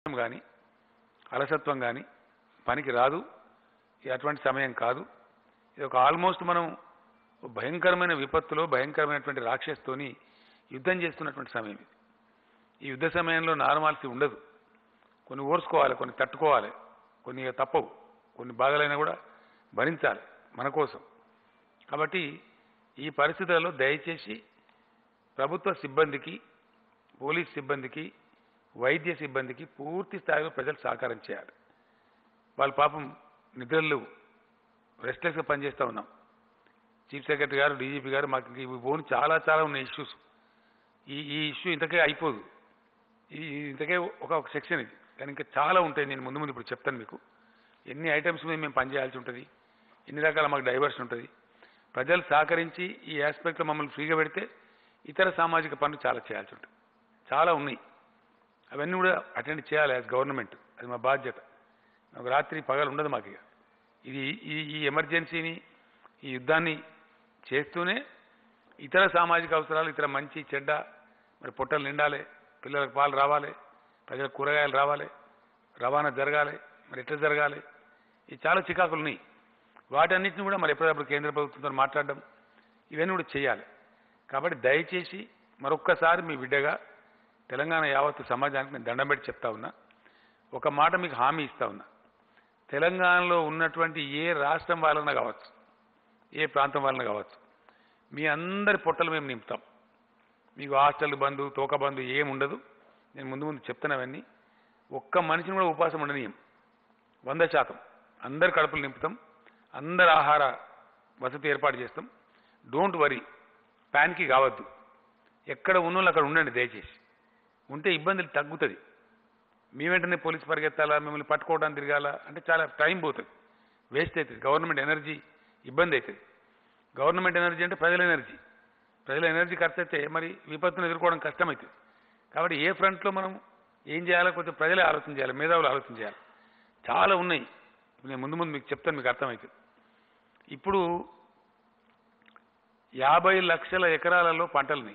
నీరసం కానీ అలసత్వం కానీ పనికి రాదు ఇది అటువంటి సమయం కాదు ఇది ఒక ఆల్మోస్ట్ మనం ఒక భయంకరమైన విపత్తులో భయంకరమైనటువంటి రాక్షస్తోని యుద్ధం చేస్తున్నటువంటి సమయం ఇది ఈ యుద్ధ సమయంలో నార్మాలిటీ ఉండదు కొన్ని ఓర్చుకోవాలి కొన్ని తట్టుకోవాలి కొన్ని తప్పవు కొన్ని బాధలైనా కూడా భరించాలి మన కోసం కాబట్టి ఈ పరిస్థితులలో దయచేసి ప్రభుత్వ సిబ్బందికి పోలీస్ సిబ్బందికి వైద్య సిబ్బందికి పూర్తి స్థాయిలో ప్రజలు సహకారం చేయాలి వాళ్ళ పాపం నిద్రలు రెస్ట్లెస్గా పనిచేస్తూ ఉన్నాం చీఫ్ సెక్రటరీ గారు డీజీపీ గారు మాకు ఇంక ఇవి పోను చాలా చాలా ఉన్నాయి ఇష్యూస్ ఈ ఈ ఇష్యూ ఇంతకే అయిపోదు ఈ ఈ ఇంతకే ఒక ఒక సెక్షన్ ఇది కానీ ఇంకా చాలా ఉంటాయి నేను ముందు ముందు ఇప్పుడు చెప్తాను మీకు ఎన్ని ఐటమ్స్ మీద మేము పనిచేయాల్సి ఉంటుంది ఎన్ని రకాల మాకు డైవర్షన్ ఉంటుంది ప్రజలు సహకరించి ఈ ఆస్పెక్ట్లో మమ్మల్ని ఫ్రీగా పెడితే ఇతర సామాజిక పనులు చాలా చేయాల్సి ఉంటుంది చాలా ఉన్నాయి అవన్నీ కూడా అటెండ్ చేయాలి యాజ్ గవర్నమెంట్ అది మా బాధ్యత ఒక రాత్రి పగలు ఉండదు మాకు ఇక ఇది ఈ ఈ ఎమర్జెన్సీని ఈ యుద్ధాన్ని చేస్తూనే ఇతర సామాజిక అవసరాలు ఇతర మంచి చెడ్డ మరి పొట్టలు నిండాలి పిల్లలకు పాలు రావాలి ప్రజలకు కూరగాయలు రావాలి రవాణా జరగాలి మరి ఎట్లా జరగాలి ఇది చాలా చికాకులు ఉన్నాయి వాటన్నిటిని కూడా మరి ఎప్పటికప్పుడు కేంద్ర ప్రభుత్వంతో మాట్లాడడం ఇవన్నీ కూడా చేయాలి కాబట్టి దయచేసి మరొక్కసారి మీ బిడ్డగా తెలంగాణ యావత్తు సమాజానికి నేను దండం పెట్టి చెప్తా ఉన్నా ఒక మాట మీకు హామీ ఇస్తా ఉన్నా తెలంగాణలో ఉన్నటువంటి ఏ రాష్ట్రం వాళ్ళన కావచ్చు ఏ ప్రాంతం వాళ్ళన కావచ్చు మీ అందరి పొట్టలు మేము నింపుతాం మీకు హాస్టల్ బంధు తోక బంధు ఏం ఉండదు నేను ముందు ముందు చెప్తాను అవన్నీ ఒక్క మనిషిని కూడా ఉపాసం ఉండనీయం వంద శాతం అందరి కడుపులు నింపుతాం అందరి ఆహార వసతి ఏర్పాటు చేస్తాం డోంట్ వరీ ప్యాన్కి కావద్దు ఎక్కడ ఉన్నోళ్ళు అక్కడ ఉండండి దయచేసి ఉంటే ఇబ్బందులు తగ్గుతుంది మీ వెంటనే పోలీస్ పరిగెత్తాలా మిమ్మల్ని పట్టుకోవడానికి తిరగాల అంటే చాలా టైం పోతుంది వేస్ట్ అవుతుంది గవర్నమెంట్ ఎనర్జీ ఇబ్బంది అవుతుంది గవర్నమెంట్ ఎనర్జీ అంటే ప్రజల ఎనర్జీ ప్రజల ఎనర్జీ ఖర్చు అయితే మరి విపత్తును ఎదుర్కోవడం కష్టమవుతుంది కాబట్టి ఏ ఫ్రంట్లో మనం ఏం చేయాలో కొంచెం ప్రజలే ఆలోచన చేయాలి మేధావులు ఆలోచన చేయాలి చాలా ఉన్నాయి ఇప్పుడు నేను ముందు ముందు మీకు చెప్తాను మీకు అర్థమవుతుంది ఇప్పుడు యాభై లక్షల ఎకరాలలో పంటలున్నాయి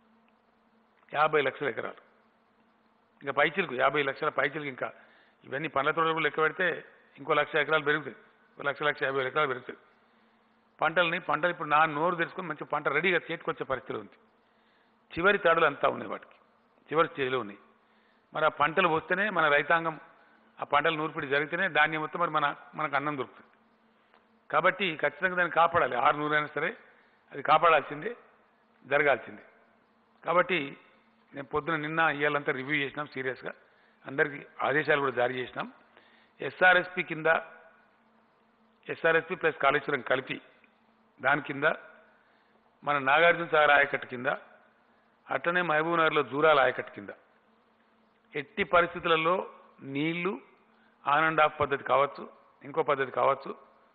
యాభై లక్షల ఎకరాలు ఇంకా పైచిలకు యాభై లక్షల పైచిలకు ఇంకా ఇవన్నీ పండ్ల తోటలు లెక్క పెడితే ఇంకో లక్ష ఎకరాలు పెరుగుతాయి ఒక లక్ష లక్ష యాభై వేల ఎకరాలు పెరుగుతాయి పంటల్ని పంటలు ఇప్పుడు నా నోరు తెరుచుకొని మంచి పంట రెడీగా చేతికి వచ్చే పరిస్థితి ఉంది చివరి తాడులు అంతా ఉన్నాయి వాటికి చివరి స్టేజ్లో ఉన్నాయి మరి ఆ పంటలు వస్తేనే మన రైతాంగం ఆ పంటలు నూర్పిడి జరిగితేనే ధాన్యం వస్తే మరి మన మనకు అన్నం దొరుకుతుంది కాబట్టి ఖచ్చితంగా దాన్ని కాపాడాలి ఆరు నూరైనా సరే అది కాపాడాల్సిందే జరగాల్సిందే కాబట్టి నేను పొద్దున నిన్న ఇవాళంతా రివ్యూ చేసినాం సీరియస్గా అందరికీ ఆదేశాలు కూడా జారీ చేసినాం ఎస్ఆర్ఎస్పి కింద ఎస్ఆర్ఎస్పి ప్లస్ కాళేశ్వరం కలిపి దాని కింద మన నాగార్జున సాగర్ ఆయకట్టు కింద అట్లనే మహబూబ్నగర్లో జూరాల ఆయకట్టు కింద ఎట్టి పరిస్థితులలో నీళ్లు ఆన్ అండ్ ఆఫ్ పద్ధతి కావచ్చు ఇంకో పద్ధతి కావచ్చు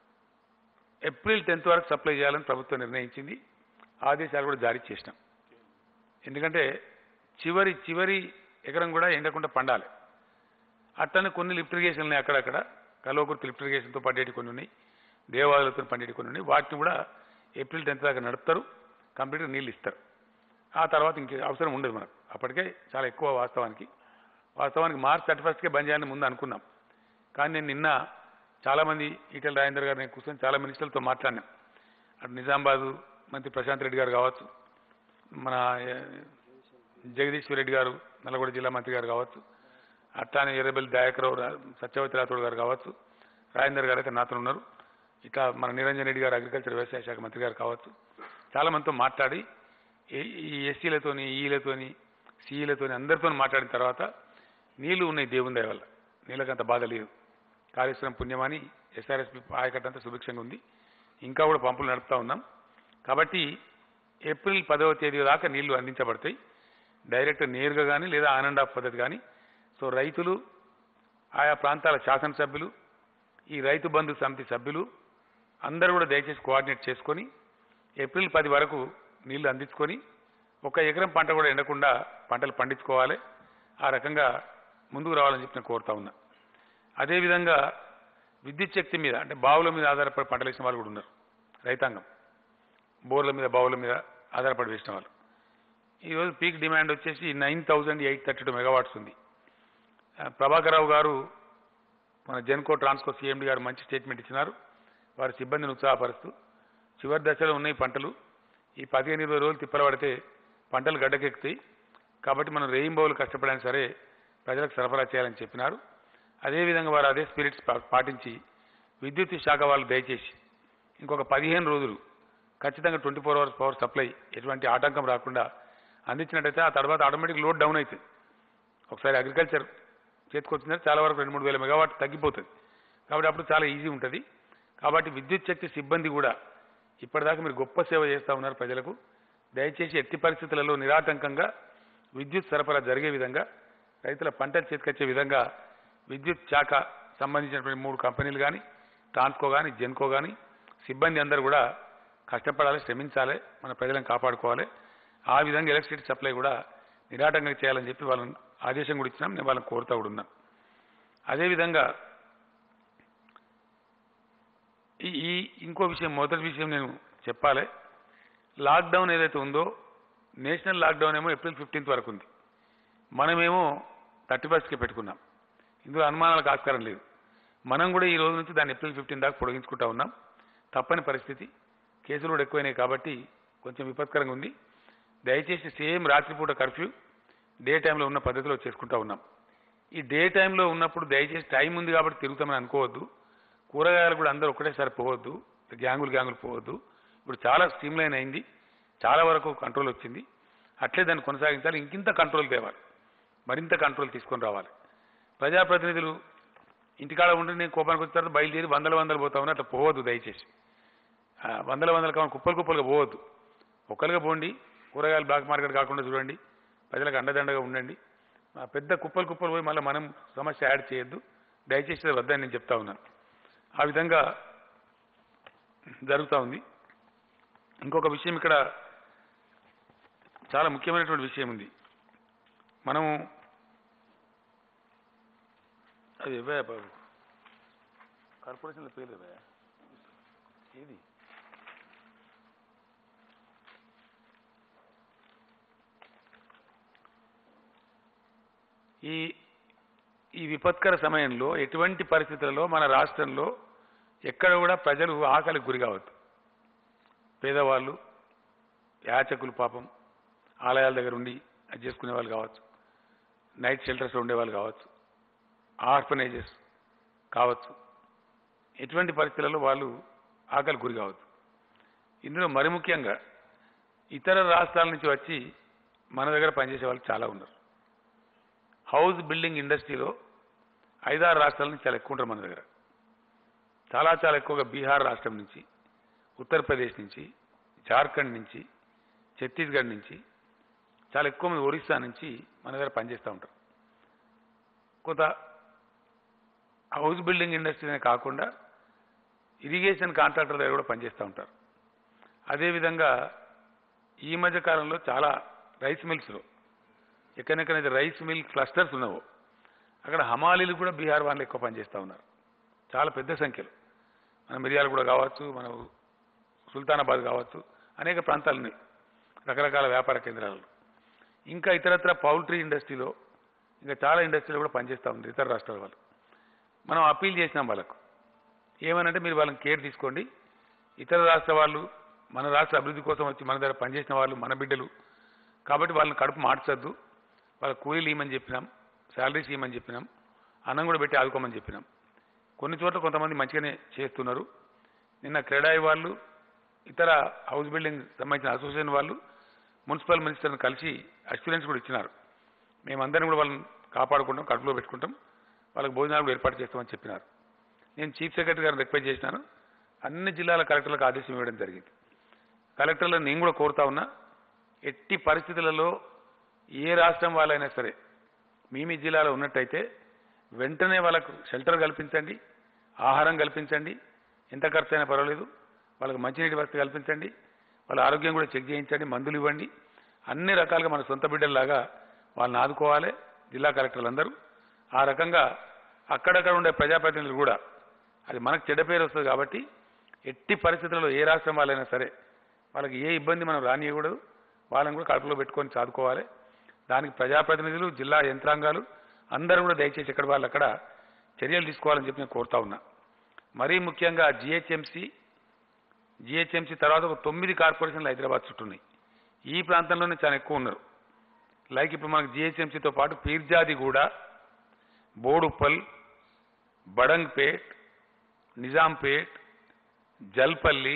ఏప్రిల్ టెన్త్ వరకు సప్లై చేయాలని ప్రభుత్వం నిర్ణయించింది ఆదేశాలు కూడా జారీ చేసినాం ఎందుకంటే చివరి చివరి ఎకరం కూడా ఎండకుండా పండాలి అట్లనే కొన్ని లిఫ్ట్ ఇరిగేషన్ ఉన్నాయి అక్కడక్కడ కలోకుర్తి లిఫ్ట్ ఇరిగేషన్తో పండేటి కొన్ని ఉన్నాయి దేవాలయాలతో పండేటి కొన్ని ఉన్నాయి వాటిని కూడా ఏప్రిల్ టెన్త్ దాకా నడుపుతారు కంప్లీట్గా నీళ్ళు ఇస్తారు ఆ తర్వాత ఇంక అవసరం ఉండదు మనకు అప్పటికే చాలా ఎక్కువ వాస్తవానికి వాస్తవానికి మార్చ్ థర్టీ ఫస్ట్కే బంద్ చేయాలని ముందు అనుకున్నాం కానీ నేను నిన్న చాలామంది ఈటెల రాజేందర్ గారు నేను కూర్చొని చాలా మినిస్టర్లతో మాట్లాడినాం అటు నిజామాబాదు మంత్రి ప్రశాంత్ రెడ్డి గారు కావచ్చు మన ఏ, జగదీశ్వర్ రెడ్డి గారు నల్గొండ జిల్లా మంత్రి గారు కావచ్చు అట్లానే ఎర్రబెల్లి దయాకరావు రా- సత్యవతి రాథోడ్ గారు కావచ్చు రాజేందర్ గారు అయితే నాతో ఉన్నారు ఇట్లా మన నిరంజన్ రెడ్డి గారు అగ్రికల్చర్ వ్యవసాయ శాఖ మంత్రి గారు కావచ్చు చాలా మందితో మాట్లాడి ఈ- ఈ ఎస్సీలతోని ఈలతోని సిఈలతోని అందరితో మాట్లాడిన తర్వాత నీళ్లు ఉన్నాయి దేవుని దయ వల్ల నీళ్ళకంత బాధ లేదు కాళేశ్వరం పుణ్యమని ఎస్ఆర్ఎస్పి ఆయకట్ట అంతా సుభిక్షంగా ఉంది ఇంకా కూడా పంపులు నడుపుతా ఉన్నాం కాబట్టి ఏప్రిల్ పదవ తేదీ దాకా నీళ్లు అందించబడతాయి డైరెక్ట్ నేరుగా కానీ లేదా ఆన్ అండ్ ఆఫ్ పద్ధతి కానీ సో రైతులు ఆయా ప్రాంతాల శాసనసభ్యులు ఈ రైతు బంధు సమితి సభ్యులు అందరూ కూడా దయచేసి కోఆర్డినేట్ చేసుకొని ఏప్రిల్ పది వరకు నీళ్లు అందించుకొని ఒక ఎకరం పంట కూడా ఎండకుండా పంటలు పండించుకోవాలి ఆ రకంగా ముందుకు రావాలని చెప్పి నేను కోరుతా ఉన్నా అదేవిధంగా విద్యుత్ శక్తి మీద అంటే బావుల మీద ఆధారపడి పంటలు వేసిన వాళ్ళు కూడా ఉన్నారు రైతాంగం బోర్ల మీద బావుల మీద ఆధారపడి వేసిన వాళ్ళు ఈరోజు పీక్ డిమాండ్ వచ్చేసి nine thousand eight thirty two megawatts ఉంది ఆ, ప్రభాకరరావు గారు మన జెన్కో ట్రాన్స్కో సీఎండి గారు మంచి స్టేట్మెంట్ ఇచ్చినారు వారి సిబ్బందిని ఉత్సాహపరుస్తూ చివరి దశలో ఉన్నాయి పంటలు ఈ పదిహేను ఇరవై రోజులు తిప్పలు పడితే పంటలు గడ్డకెక్కుతాయి కాబట్టి మనం రెయిన్బోలు కష్టపడైనా సరే ప్రజలకు సరఫరా చేయాలని చెప్పినారు అదేవిధంగా వారు అదే స్పిరిట్స్ పా- పాటించి విద్యుత్ శాఖ వాళ్ళు దయచేసి ఇంకొక పదిహేను రోజులు ఖచ్చితంగా twenty four hours power supply ఎటువంటి ఆటంకం రాకుండా అందించినట్టయితే ఆ తర్వాత ఆటోమేటిక్ లోడ్ డౌన్ అవుతుంది ఒకసారి అగ్రికల్చర్ చేతికొచ్చిందంటే చాలా వరకు రెండు మూడు వేల మెగావాట్ తగ్గిపోతుంది కాబట్టి అప్పుడు చాలా ఈజీ ఉంటుంది కాబట్టి విద్యుత్ శక్తి సిబ్బంది కూడా ఇప్పటిదాకా మీరు గొప్ప సేవ చేస్తూ ఉన్నారు ప్రజలకు దయచేసి ఎట్టి పరిస్థితులలో నిరాటంకంగా విద్యుత్ సరఫరా జరిగే విధంగా రైతుల పంటలు చేతికొచ్చే విధంగా విద్యుత్ శాఖ సంబంధించినటువంటి మూడు కంపెనీలు కానీ ట్రాన్స్కో కానీ జెన్కో కానీ సిబ్బంది అందరూ కూడా కష్టపడాలి శ్రమించాలి మన ప్రజలను కాపాడుకోవాలి ఆ విధంగా ఎలక్ట్రిసిటీ సప్లై కూడా నిరాటంగా చేయాలని చెప్పి వాళ్ళని ఆదేశం కూడా ఇచ్చినాం నేను వాళ్ళని కోరుతా కూడా ఉన్నాను అదేవిధంగా ఈ ఈ ఇంకో విషయం మొదటి విషయం నేను చెప్పాలి లాక్డౌన్ ఏదైతే ఉందో నేషనల్ లాక్డౌన్ ఏమో ఏప్రిల్ ఫిఫ్టీన్త్ వరకు ఉంది మనమేమో థర్టీ ఫస్ట్కి పెట్టుకున్నాం ఇందులో అనుమానాలకు ఆస్కారం లేదు మనం కూడా ఈ రోజు నుంచి దాన్ని ఏప్రిల్ ఫిఫ్టీన్ దాకా పొడిగించుకుంటా ఉన్నాం తప్పని పరిస్థితి కేసులు కూడా ఎక్కువైనాయి కాబట్టి కొంచెం విపత్కరంగా ఉంది దయచేసి సేమ్ రాత్రిపూట కర్ఫ్యూ డే టైంలో ఉన్న పద్ధతిలో చేసుకుంటా ఉన్నాం ఈ డే టైంలో ఉన్నప్పుడు దయచేసి టైం ఉంది కాబట్టి తిరుగుతామని అనుకోవద్దు కూరగాయలు కూడా అందరూ ఒకటేసారి పోవద్దు గ్యాంగులు గ్యాంగులు పోవద్దు ఇప్పుడు చాలా స్ట్రీమ్లైన్ అయింది చాలా వరకు కంట్రోల్ వచ్చింది అట్లే దాన్ని కొనసాగించాలి ఇంకింత కంట్రోల్ తేవాలి మరింత కంట్రోల్ తీసుకొని రావాలి ప్రజాప్రతినిధులు ఇంటికాడ ఉండి నేను కోపానికి వచ్చిన తర్వాత బయలుదేరి వందల వందలు పోతా ఉన్నా అట్లా పోవద్దు దయచేసి ఆ, వందల వందల కావాలి కుప్పలు కుప్పలుగా పోవద్దు ఒక్కలుగా పోండి కూరగాయలు బ్లాక్ మార్కెట్ కాకుండా చూడండి ప్రజలకు అండదండగా ఉండండి ఆ పెద్ద కుప్పలు కుప్పలు పోయి మళ్ళీ మనం సమస్య యాడ్ చేయొద్దు దయచేసి అది వద్దని నేను చెప్తా ఉన్నాను ఆ విధంగా జరుగుతూ ఉంది ఇంకొక విషయం ఇక్కడ చాలా ముఖ్యమైనటువంటి విషయం ఉంది మనము అది ఇవ్వే బాబు కార్పొరేషన్ల పేరు ఇవ్వే ఏది ఈ ఈ విపత్కర సమయంలో ఎటువంటి పరిస్థితులలో మన రాష్ట్రంలో ఎక్కడ కూడా ప్రజలు ఆకలికి గురి కావద్దు పేదవాళ్ళు యాచకులు పాపం ఆలయాల దగ్గర ఉండి అది చేసుకునే వాళ్ళు కావచ్చు నైట్ షెల్టర్స్లో ఉండేవాళ్ళు కావచ్చు ఆర్ఫనేజెస్ కావచ్చు ఎటువంటి పరిస్థితులలో వాళ్ళు ఆకలి గురి కావద్దు ఇందులో మరి ముఖ్యంగా ఇతర రాష్ట్రాల నుంచి వచ్చి మన దగ్గర పనిచేసే వాళ్ళు చాలా ఉన్నారు హౌస్ బిల్డింగ్ ఇండస్ట్రీలో ఐదారు రాష్ట్రాల నుంచి చాలా ఎక్కువ ఉంటారు మన దగ్గర చాలా చాలా ఎక్కువగా బీహార్ రాష్ట్రం నుంచి ఉత్తరప్రదేశ్ నుంచి జార్ఖండ్ నుంచి ఛత్తీస్గఢ్ నుంచి చాలా ఎక్కువ మంది ఒరిస్సా నుంచి మన దగ్గర పనిచేస్తూ ఉంటారు కొంత హౌస్ బిల్డింగ్ ఇండస్ట్రీనే కాకుండా ఇరిగేషన్ కాంట్రాక్టర్ దగ్గర కూడా పనిచేస్తూ ఉంటారు అదేవిధంగా ఈ మధ్య కాలంలో చాలా రైస్ మిల్స్లో ఎక్కడెక్కడైతే రైస్ మిల్ క్లస్టర్స్ ఉన్నావో అక్కడ హమాలీలు కూడా బీహార్ వాళ్ళు ఎక్కువ పనిచేస్తూ ఉన్నారు చాలా పెద్ద సంఖ్యలో మన మిరియాలు కూడా కావచ్చు మన సుల్తానాబాద్ కావచ్చు అనేక ప్రాంతాలు ఉన్నాయి రకరకాల వ్యాపార కేంద్రాలలో ఇంకా ఇతరత్ర పౌల్ట్రీ ఇండస్ట్రీలో ఇంకా చాలా ఇండస్ట్రీలో కూడా పనిచేస్తూ ఉంది ఇతర రాష్ట్రాల వాళ్ళు మనం అప్పీల్ చేసినాం వాళ్ళకు ఏమనంటే మీరు వాళ్ళని కేర్ తీసుకోండి ఇతర రాష్ట్ర వాళ్ళు మన రాష్ట్ర అభివృద్ధి కోసం వచ్చి మన దగ్గర పనిచేసిన వాళ్ళు మన బిడ్డలు కాబట్టి వాళ్ళని కడుపు మార్చొద్దు వాళ్ళ కూలీలు ఇవ్వమని చెప్పినాం శాలరీస్ ఇవ్వమని చెప్పినాం అన్నం కూడా పెట్టి ఆదుకోమని చెప్పినాం కొన్ని చోట్ల కొంతమంది మంచిగానే చేస్తున్నారు నిన్న క్రెడాయి వాళ్ళు ఇతర హౌస్ బిల్డింగ్ సంబంధించిన అసోసియేషన్ వాళ్ళు మున్సిపల్ మినిస్టర్ని కలిసి అష్యూరెన్స్ కూడా ఇచ్చినారు మేమందరం కూడా వాళ్ళని కాపాడుకుంటాం కడుపులో పెట్టుకుంటాం వాళ్ళకి భోజనాలు కూడా ఏర్పాటు చేస్తామని చెప్పినారు నేను చీఫ్ సెక్రటరీ గారిని రిక్వెస్ట్ చేసినాను అన్ని జిల్లాల కలెక్టర్లకు ఆదేశం ఇవ్వడం జరిగింది కలెక్టర్లను నేను కూడా కోరుతా ఉన్నా ఎట్టి పరిస్థితులలో ఏ రాష్ట్రం వాళ్ళైనా సరే మీ మీ జిల్లాలో ఉన్నట్టయితే వెంటనే వాళ్ళకు షెల్టర్ కల్పించండి ఆహారం కల్పించండి ఎంత ఖర్చు అయినా పర్వాలేదు వాళ్ళకి మంచినీటి వసతి కల్పించండి వాళ్ళ ఆరోగ్యం కూడా చెక్ చేయించండి మందులు ఇవ్వండి అన్ని రకాలుగా మన సొంత బిడ్డల్లాగా వాళ్ళని ఆదుకోవాలి జిల్లా కలెక్టర్లు అందరూ ఆ రకంగా అక్కడక్కడ ఉండే ప్రజాప్రతినిధులు కూడా అది మనకు చెడ్డ పేరు వస్తుంది కాబట్టి ఎట్టి పరిస్థితుల్లో ఏ రాష్ట్రం వాళ్ళైనా సరే వాళ్ళకి ఏ ఇబ్బంది మనం రానియకూడదు వాళ్ళని కూడా కడుపులో పెట్టుకొని చదువుకోవాలి దానికి ప్రజాప్రతినిధులు జిల్లా యంత్రాంగాలు అందరూ కూడా దయచేసి ఎక్కడ వాళ్ళు అక్కడ చర్యలు తీసుకోవాలని చెప్పి నేను కోరుతా ఉన్నా మరీ ముఖ్యంగా జిహెచ్ఎంసీ జిహెచ్ఎంసీ తర్వాత ఒక తొమ్మిది కార్పొరేషన్లు హైదరాబాద్ చుట్టూ ఉన్నాయి ఈ ప్రాంతంలోనే చాలా ఎక్కువ ఉన్నారు లైక్ ఇప్పుడు మనకు జిహెచ్ఎంసీతో పాటు పీర్జాది కూడా బోడుప్పల్ బడంగ్పేట్ నిజాంపేట్ జల్పల్లి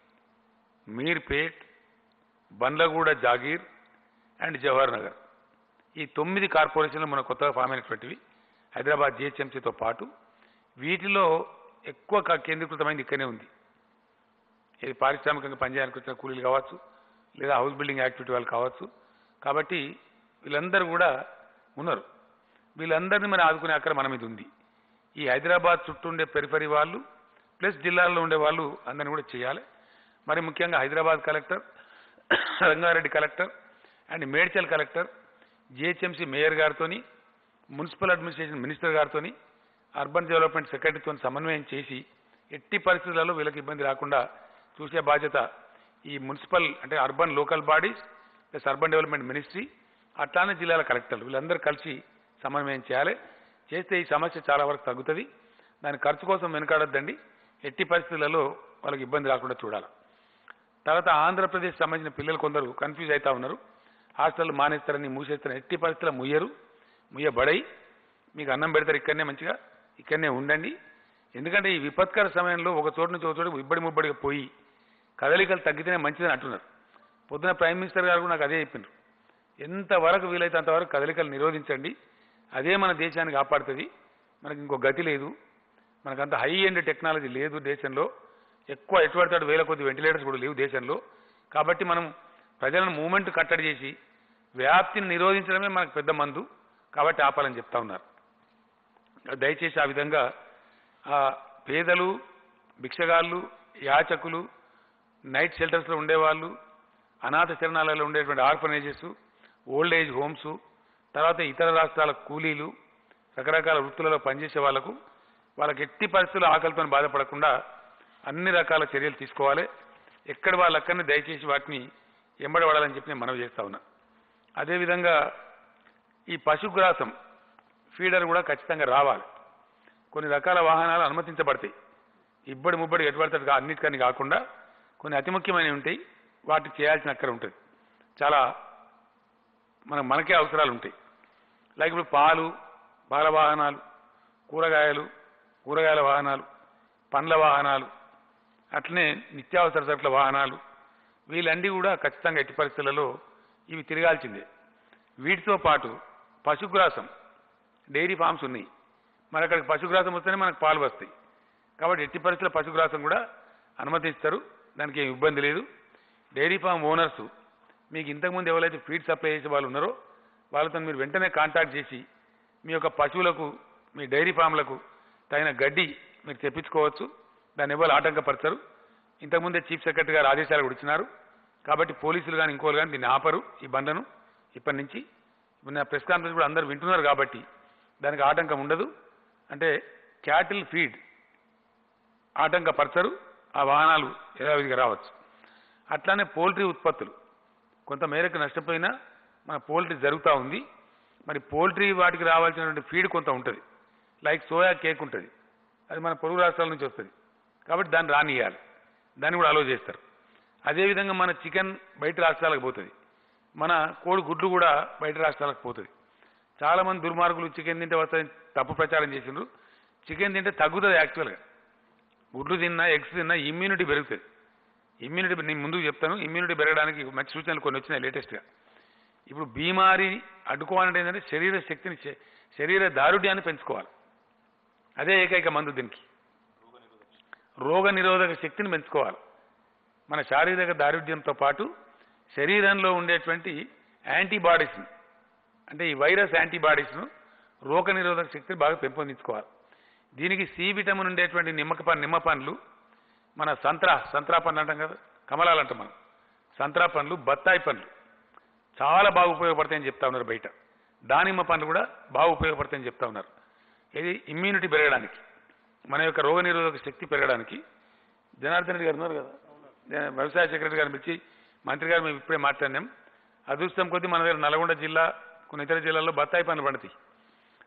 మీర్పేట్ బండ్లగూడ జాగీర్ అండ్ జవహర్ నగర్ ఈ తొమ్మిది కార్పొరేషన్లు మన కొత్తగా ఫామ్ అయినటువంటివి హైదరాబాద్ జిహెచ్ఎంసీతో పాటు వీటిలో ఎక్కువ క- కేంద్రీకృతమైంది ఇక్కడనే ఉంది ఇది పారిశ్రామికంగా పనిచేయడానికి వచ్చిన కూలీలు కావచ్చు లేదా హౌస్ బిల్డింగ్ యాక్టివిటీ వాళ్ళు కావచ్చు కాబట్టి వీళ్ళందరూ కూడా ఉన్నారు వీళ్ళందరినీ మనం ఆదుకునే అక్కడ మన మీద ఉంది ఈ హైదరాబాద్ చుట్టూ ఉండే పెరిఫరీ వాళ్ళు ప్లస్ జిల్లాల్లో ఉండే వాళ్ళు అందరిని కూడా చేయాలి మరి ముఖ్యంగా Hyderabad collector Rangareddy collector and Medchal collector GHMC mayor గారితోని మున్సిపల్ అడ్మినిస్ట్రేషన్ మినిస్టర్ గారితోని అర్బన్ డెవలప్మెంట్ సెక్రటరీతో సమన్వయం చేసి ఎట్టి పరిస్థితులలో వీళ్ళకి ఇబ్బంది రాకుండా చూసే బాధ్యత ఈ మున్సిపల్ అంటే urban local bodies plus urban development ministry అట్లానే జిల్లాల కలెక్టర్లు వీళ్ళందరూ కలిసి సమన్వయం చేయాలి చేస్తే ఈ సమస్య చాలా వరకు తగ్గుతుంది దాని ఖర్చు కోసం వెనుకాడొద్దండి ఎట్టి పరిస్థితులలో వాళ్ళకి ఇబ్బంది రాకుండా చూడాలి తర్వాత ఆంధ్రప్రదేశ్ సంబంధించిన పిల్లలు కొందరు కన్ఫ్యూజ్ అవుతా ఉన్నారు హాస్టల్ మానేస్తారని మూసేస్తారని ఎట్టి పరిస్థితుల్లో ముయ్యరు ముయ్యబడై మీకు అన్నం పెడతారు ఇక్కడనే మంచిగా ఇక్కడనే ఉండండి ఎందుకంటే ఈ విపత్కర సమయంలో ఒక చోటు నుంచి ఒక చోటు ఇబ్బడి ముబ్బడిగా పోయి కదలికలు తగ్గితేనే మంచిదని అంటున్నారు పొద్దున ప్రైమ్ మినిస్టర్ గారు కూడా నాకు అదే చెప్పిండ్రు ఎంతవరకు వీలైతే అంతవరకు కదలికలు నిరోధించండి అదే మన దేశాన్ని కాపాడుతుంది మనకి ఇంకో గతి లేదు మనకంత హై ఎండ్ టెక్నాలజీ లేదు దేశంలో ఎక్కువ ఎటువంటి వేల కొద్ది వెంటిలేటర్స్ కూడా లేవు దేశంలో కాబట్టి మనం ప్రజలను మూమెంట్ కట్టడి చేసి వ్యాప్తిని నిరోధించడమే మనకు పెద్ద మందు కాబట్టి ఆపాలని చెప్తా ఉన్నారు దయచేసి ఆ విధంగా ఆ పేదలు భిక్షగాళ్ళు యాచకులు నైట్ షెల్టర్స్లో ఉండేవాళ్ళు అనాథ శరణాలయాల్లో ఉండేటువంటి ఆర్ఫనేజెస్ ఓల్డ్ ఏజ్ హోమ్స్ తర్వాత ఇతర రాష్ట్రాల కూలీలు రకరకాల వృత్తులలో పనిచేసే వాళ్లకు వాళ్ళకి ఎట్టి పరిస్థితుల్లో ఆకలితో బాధపడకుండా అన్ని రకాల చర్యలు తీసుకోవాలి ఎక్కడ వాళ్ళు అక్కడిని దయచేసి వాటిని ఎంబడబడాలని చెప్పి నేను మనవి చేస్తా ఉన్నా అదేవిధంగా ఈ పశుగ్రాసం ఫీడర్ కూడా ఖచ్చితంగా రావాలి కొన్ని రకాల వాహనాలు అనుమతించబడతాయి ఇబ్బడి ముబ్బడి ఎటువంటి అన్నిటికని కాకుండా కొన్ని అతి ముఖ్యమైనవి ఉంటాయి వాటి చేయాల్సిన అక్కడ ఉంటుంది చాలా మన మనకే అవసరాలు ఉంటాయి లైక్ ఇప్పుడు పాలు పాల వాహనాలు కూరగాయలు కూరగాయల వాహనాలు పండ్ల వాహనాలు అట్లనే నిత్యావసర సరుకుల వాహనాలు వీళ్ళన్నీ కూడా ఖచ్చితంగా ఎట్టి పరిస్థితులలో ఇవి తిరగాల్సిందే వీటితో పాటు పశుగ్రాసం డైరీ ఫామ్స్ ఉన్నాయి మరి అక్కడికి పశుగ్రాసం వస్తేనే మనకు పాలు వస్తాయి కాబట్టి ఎట్టి పరిస్థితుల పశుగ్రాసం కూడా అనుమతిస్తారు దానికి ఏం ఇబ్బంది లేదు డైరీ ఫామ్ ఓనర్స్ మీకు ఇంతకుముందు ఎవరైతే ఫీడ్ సప్లై చేసే వాళ్ళు ఉన్నారో వాళ్ళతో మీరు వెంటనే కాంటాక్ట్ చేసి మీ యొక్క పశువులకు మీ డైరీ ఫామ్లకు తగిన గడ్డి మీరు తెప్పించుకోవచ్చు దాన్ని ఎవరు ఆటంకపరచరు ఇంతకుముందే చీఫ్ సెక్రటరీ గారు ఆదేశాలు కూడా ఇచ్చినారు కాబట్టి పోలీసులు కానీ ఇంకోరు కానీ దీన్ని ఆపరు ఈ బండను ఇప్పటి నుంచి ఇప్పుడు నా ప్రెస్ కాన్ఫరెన్స్ కూడా అందరూ వింటున్నారు కాబట్టి దానికి ఆటంకం ఉండదు అంటే క్యాటిల్ ఫీడ్ ఆటంకపరచరు ఆ వాహనాలు యథావిధిగా రావచ్చు అట్లానే పోల్ట్రీ ఉత్పత్తులు కొంత మేరకు నష్టపోయినా మన పోల్ట్రీ జరుగుతూ ఉంది మరి పోల్ట్రీ వాటికి రావాల్సినటువంటి ఫీడ్ కొంత ఉంటుంది లైక్ సోయా కేక్ ఉంటుంది అది మన పొరుగు రాష్ట్రాల నుంచి వస్తుంది కాబట్టి దాన్ని రానియాలి దాన్ని కూడా అలో చేస్తారు అదేవిధంగా మన చికెన్ బయట రాష్ట్రాలకు పోతుంది మన కోడి గుడ్లు కూడా బయట రాష్ట్రాలకు పోతుంది చాలా మంది దుర్మార్గులు చికెన్ తింటే వస్తాయని తప్పు ప్రచారం చేసిండ్రు చికెన్ తింటే తగ్గుతుంది యాక్చువల్గా గుడ్లు తిన్నా ఎగ్స్ తిన్నా ఇమ్యూనిటీ పెరుగుతుంది ఇమ్యూనిటీ నేను ముందుకు చెప్తాను ఇమ్యూనిటీ పెరగడానికి మంచి సూచనలు కొన్ని వచ్చినాయి లేటెస్ట్గా ఇప్పుడు బీమారి అడ్డుకోవాలంటే ఏంటంటే శరీర శక్తిని శ- శరీర దారుఢ్యాన్ని పెంచుకోవాలి అదే ఏకైక మందు దీనికి రోగ నిరోధక శక్తిని పెంచుకోవాలి మన శారీరక దారుఢ్యంతో పాటు శరీరంలో ఉండేటువంటి యాంటీబాడీస్ని అంటే ఈ వైరస్ యాంటీబాడీస్ను రోగ నిరోధక శక్తిని బాగా పెంపొందించుకోవాలి దీనికి సి విటమిన్ ఉండేటువంటి నిమ్మక పం- నిమ్మ పండ్లు మన సంత్రా సంత్రా పండ్లు అంటాం కదా కమలాలు అంటాం మనం సంత్రా పండ్లు బత్తాయి పండ్లు చాలా బాగా ఉపయోగపడతాయని చెప్తా ఉన్నారు బయట దానిమ్మ పండ్లు కూడా బాగా ఉపయోగపడతాయని చెప్తా ఉన్నారు ఇది ఇమ్యూనిటీ పెరగడానికి మన యొక్క రోగనిరోధక శక్తి పెరగడానికి జనార్దన్ రెడ్డి గారు ఉన్నారు కదా జన- వ్యవసాయ సెక్రటరీ గారిని పిలిచి మంత్రి గారు మేము ఇప్పుడే మాట్లాడినాం అదృష్టం కొద్దీ మన దగ్గర నల్గొండ జిల్లా కొన్ని ఇతర జిల్లాల్లో బత్తాయి పండ్లు పండుతాయి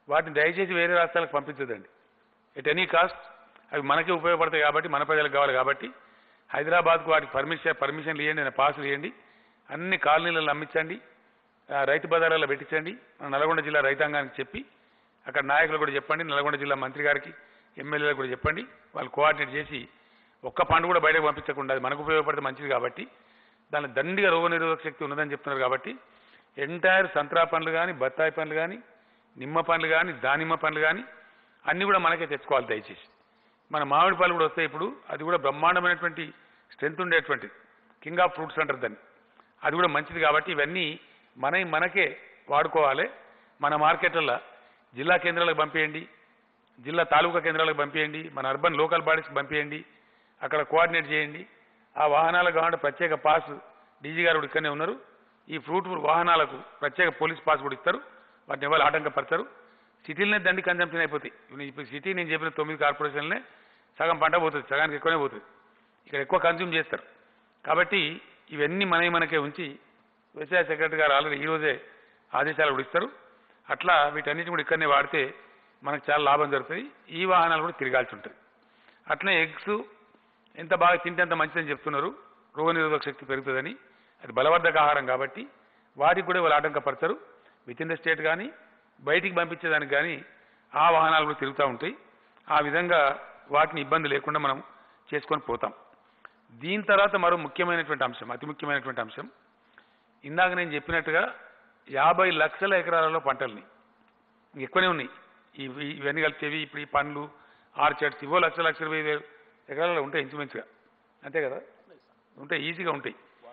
వాటిని దయచేసి వేరే రాష్ట్రాలకు పంపించదండి ఎట్ ఎనీ కాస్ట్ అవి మనకే ఉపయోగపడతాయి కాబట్టి మన ప్రజలకు కావాలి కాబట్టి హైదరాబాద్కు వాటికి పర్మిషన్ పర్మిషన్లు ఇవ్వండి నేను పాసులు ఇవ్వండి అన్ని కాలనీలలో అమ్మించండి ఆ, రైతు బజార్లలో పెట్టించండి మన నల్గొండ జిల్లా రైతాంగానికి చెప్పి అక్కడ నాయకులు కూడా చెప్పండి నల్గొండ జిల్లా మంత్రి గారికి ఎమ్మెల్యేలకు కూడా చెప్పండి వాళ్ళు కోఆర్డినేట్ చేసి ఒక్క పండు కూడా బయటకు పంపించకుండా అది మనకు ఉపయోగపడితే మంచిది కాబట్టి దాని దండిగా రోగ నిరోధక శక్తి ఉన్నదని చెప్తున్నారు కాబట్టి ఎంటైర్ సంత్రా పండ్లు కానీ బత్తాయి పండ్లు కానీ నిమ్మ పండ్లు కానీ దానిమ్మ పండ్లు కానీ అన్నీ కూడా మనకే తెచ్చుకోవాలి దయచేసి మన మామిడి పళ్ళు కూడా వస్తాయి ఇప్పుడు అది కూడా బ్రహ్మాండమైనటువంటి స్ట్రెంత్ ఉండేటువంటిది కింగ్ ఆఫ్ ఫ్రూట్స్ అంటారు దాన్ని అది కూడా మంచిది కాబట్టి ఇవన్నీ మన మనకే వాడుకోవాలి మన మార్కెట్లలో జిల్లా కేంద్రాలకు పంపేయండి జిల్లా తాలూకా కేంద్రాలకు పంపేయండి మన అర్బన్ లోకల్ బాడీస్కి పంపేయండి అక్కడ కోఆర్డినేట్ చేయండి ఆ వాహనాలకు కావాలంటే ప్రత్యేక పాస్ డీజీ గారు కూడా ఇక్కడనే ఉన్నారు ఈ ఫ్రూట్ వాహనాలకు ప్రత్యేక పోలీస్ పాస్ కూడా ఇస్తారు వాటిని ఎవరు ఆటంకపడతారు సిటీలనే దండి కన్జంప్షన్ అయిపోతాయి ఇప్పుడు ఇప్పుడు సిటీ నేను చెప్పిన తొమ్మిది కార్పొరేషన్లనే సగం పంట పోతుంది సగానికి ఎక్కువనే పోతుంది ఇక్కడ ఎక్కువ కన్జ్యూమ్ చేస్తారు కాబట్టి ఇవన్నీ మనవి మనకే ఉంచి వ్యవసాయ సెక్రటరీ గారు ఆల్రెడీ ఈ రోజే ఆదేశాలు కూడా ఇస్తారు అట్లా వీటన్నిటిని కూడా ఇక్కడనే వాడితే మనకు చాలా లాభం జరుగుతుంది ఈ వాహనాలు కూడా తిరగాల్సి ఉంటుంది అట్లనే ఎగ్స్ ఎంత బాగా తింటే అంత మంచిదని చెప్తున్నారు రోగనిరోధక శక్తి పెరుగుతుందని అది బలవర్ధక ఆహారం కాబట్టి వాటికి కూడా వాళ్ళు ఆటంకపడతారు విత్ ఇన్ ద స్టేట్ కానీ బయటికి పంపించేదానికి కానీ ఆ వాహనాలు కూడా తిరుగుతూ ఉంటాయి ఆ విధంగా వాటిని ఇబ్బంది లేకుండా మనం చేసుకొని పోతాం దీని తర్వాత మరో ముఖ్యమైనటువంటి అంశం అతి ముఖ్యమైనటువంటి అంశం ఇందాక నేను చెప్పినట్టుగా యాభై లక్షల ఎకరాలలో పంటల్ని ఎక్కువనే ఉన్నాయి ఇవి ఇవన్నీ కలిపేవి ఇప్పుడు ఈ పండ్లు ఆర్చర్డ్స్ ఇవో లక్ష లక్ష ఇరవై వేలు ఎకరాలలో ఉంటాయి ఇంచుమించుగా అంతే కదా ఉంటాయి ఈజీగా ఉంటాయి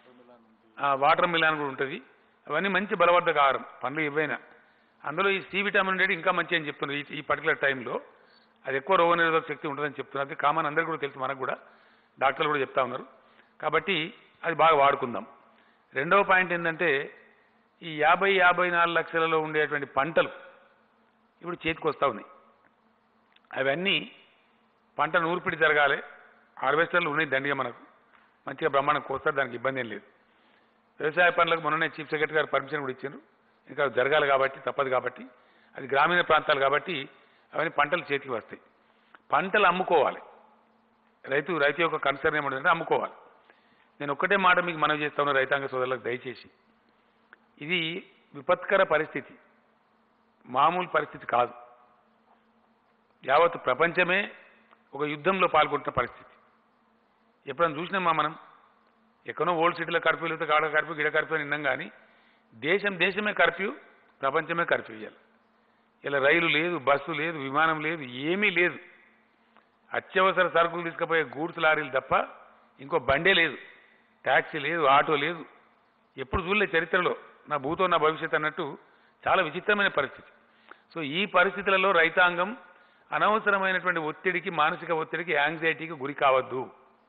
ఆ, వాటర్ మిలాన్ కూడా ఉంటుంది అవన్నీ మంచి బలవర్ధక ఆహారం పండ్లు ఇవైనా అందులో ఈ సి విటమిన్ అనేది ఇంకా మంచి అని చెప్తున్నారు ఈ- ఈ పర్టికులర్ టైంలో అది ఎక్కువ రోగ నిరోధక శక్తి ఉంటుందని చెప్తున్నారు అది కామన్ అందరికీ కూడా తెలుసు మనకు కూడా డాక్టర్లు కూడా చెప్తా ఉన్నారు కాబట్టి అది బాగా వాడుకుందాం రెండవ పాయింట్ ఏంటంటే ఈ యాభై యాభై నాలుగు లక్షలలో ఉండేటువంటి పంటలు ఇప్పుడు చేతికి వస్తూ ఉన్నాయి అవన్నీ పంట నూర్పిడి జరగాలి హార్వెస్టర్లు ఉన్నాయి దండిగా మనకు మంచిగా బ్రహ్మాండం కోస్తారు దానికి ఇబ్బంది ఏం లేదు వ్యవసాయ పనులకు మొన్ననే చీఫ్ సెక్రటరీ గారు పర్మిషన్ కూడా ఇచ్చారు ఇంకా అది జరగాలి కాబట్టి తప్పదు కాబట్టి అది గ్రామీణ ప్రాంతాలు కాబట్టి అవన్నీ పంటలు చేతికి వస్తాయి పంటలు అమ్ముకోవాలి రైతు రైతు యొక్క కన్సర్న్ ఏమంటుందంటే అమ్ముకోవాలి నేను ఒక్కటే మాట మీకు మనవి చేస్తాను రైతాంగ సోదరులకు దయచేసి ఇది విపత్కర పరిస్థితి మామూలు పరిస్థితి కాదు యావత్ ప్రపంచమే ఒక యుద్ధంలో పాల్గొంటున్న పరిస్థితి ఎప్పుడైనా చూసినామా మనం ఎక్కడో ఓల్డ్ సిటీలో కర్ఫ్యూ లేకపోతే కాడ కర్ఫ్యూ గిడ కర్ఫ్యూ అని విన్నాం కానీ దేశం దేశమే కర్ఫ్యూ ప్రపంచమే కర్ఫ్యూ ఇవ్వాలి ఇలా రైలు లేదు బస్సు లేదు విమానం లేదు ఏమీ లేదు అత్యవసర సరుకులు తీసుకుపోయే గూడ్స్ లారీలు తప్ప ఇంకో బండే లేదు ట్యాక్సీ లేదు ఆటో లేదు ఎప్పుడు చూడలే చరిత్రలో నా భూతో నా భవిష్యత్ అన్నట్టు చాలా విచిత్రమైన పరిస్థితి సో ఈ పరిస్థితులలో రైతాంగం అనవసరమైనటువంటి ఒత్తిడికి మానసిక ఒత్తిడికి యాంగ్జైటీకి గురి కావద్దు